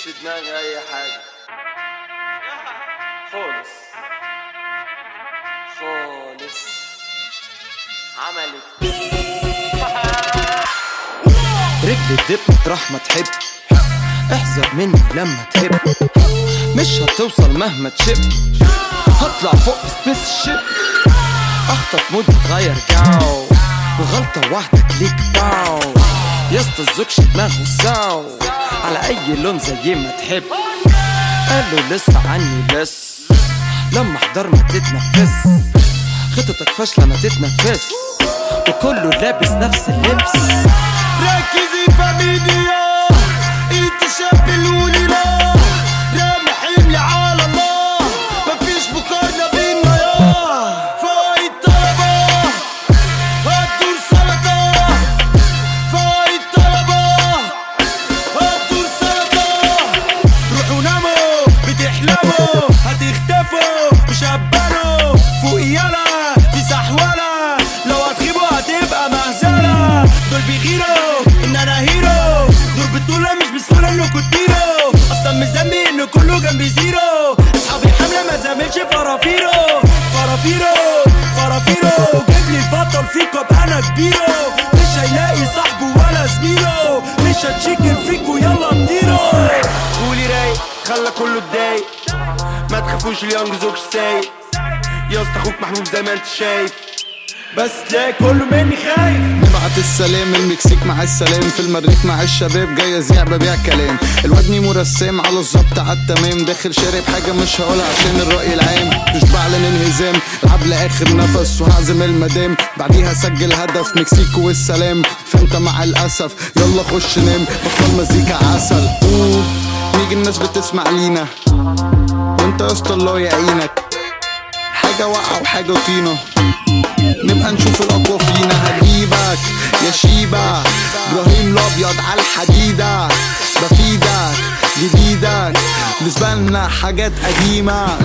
في دماغي اي حاجة خالص خالص عملت رجلي تدب مطرح ما تحب احذر مني لما تهب مش هتوصل مهما تشب هطلع فوق سبيس شيب اخطف مود غير جو وغلطة واحدة كليك باو يا اسطى الزوكش دماغه ساو على اي لون زي ما تحب قالوا لسه عني لس لما احضر ما تتنفس خطتك فاشلة ما تتنفس وكله لابس نفس اللبس ركزي فاميليا انت شاب الوليلا رامي حملي على الله مفيش مقارنة بينا يا فايت طلبة هتدور سلطة فايت طلبة هتدور سلطة روحوا ناموا بتحلموا هتختفوا مش هتبانوا فوق يلا في سحولة لو هتخيبوا هتبقى مهزلة دول بيغيروا ان انا هيرو دول بطولة مش بسهولة انكوا تطيروا اصلا مش ذنبي ان كله جنبي زيرو اصحابي حملة ما زاملش فرافيرو فرافيرو فرافيرو جيب لي البطل فيكوا ابقى انا كبيرو مش هيلاقي صاحبه ولا زميله مش هتشكل فيكوا يلا طيروا قولي رايق خلى كله اتضايق ما تخافوش اليونج زوج سايق يا اسطى اخوك محبوب زي ما انت شايف بس تلاقي كله مني خايف نبعت السلام المكسيك مع السلام في المريخ مع الشباب جاي ازيع ببيع كلام الواد ميمو رسام على الظبط على التمام داخل شارب حاجه مش هقولها عشان الراي العام مش بعلن انهزام العب لاخر نفس وهعزم المدام بعديها سجل هدف مكسيكو والسلام فانت مع الاسف يلا خش نام بطل مزيكا عسل أوه، نيجي الناس بتسمع لينا وانت يا اسطى الله يعينك حاجه واقعه وحاجه طينه نبقى نشوف الاقوى فينا هجيبك يا شيبة ابراهيم الابيض على الحديدة بفيدك جديدك بالنسبة لنا حاجات قديمة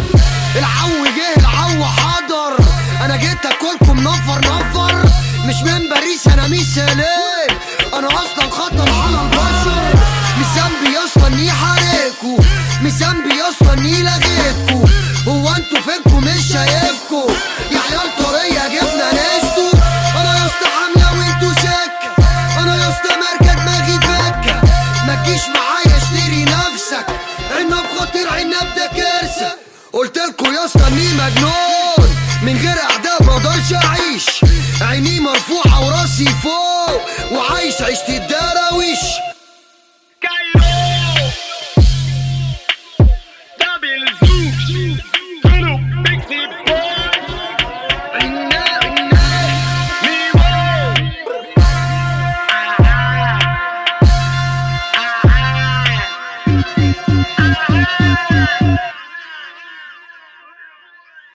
العو جه العو حضر انا جيت اكلكم نفر نفر مش من باريس انا مش سلام انا اصلا خطر على البشر مش ذنبي يا اسطى اني حارقكوا مش ذنبي يا اسطى اني لغيتكوا هو انتوا فينكوا مش شايفكوا يا عيال طريه جبنا نستو انا يا اسطى حامله وانتوا سكه انا يا اسطى ماركه دماغي فكه ما تجيش معايا اشتري نفسك عنب خطير عنب ده كارثه قلتلكوا يا اسطى اني مجنون من غير اعداء ما اقدرش اعيش عيني مرفوعه وراسي فوق وعايش عيشة الدراويش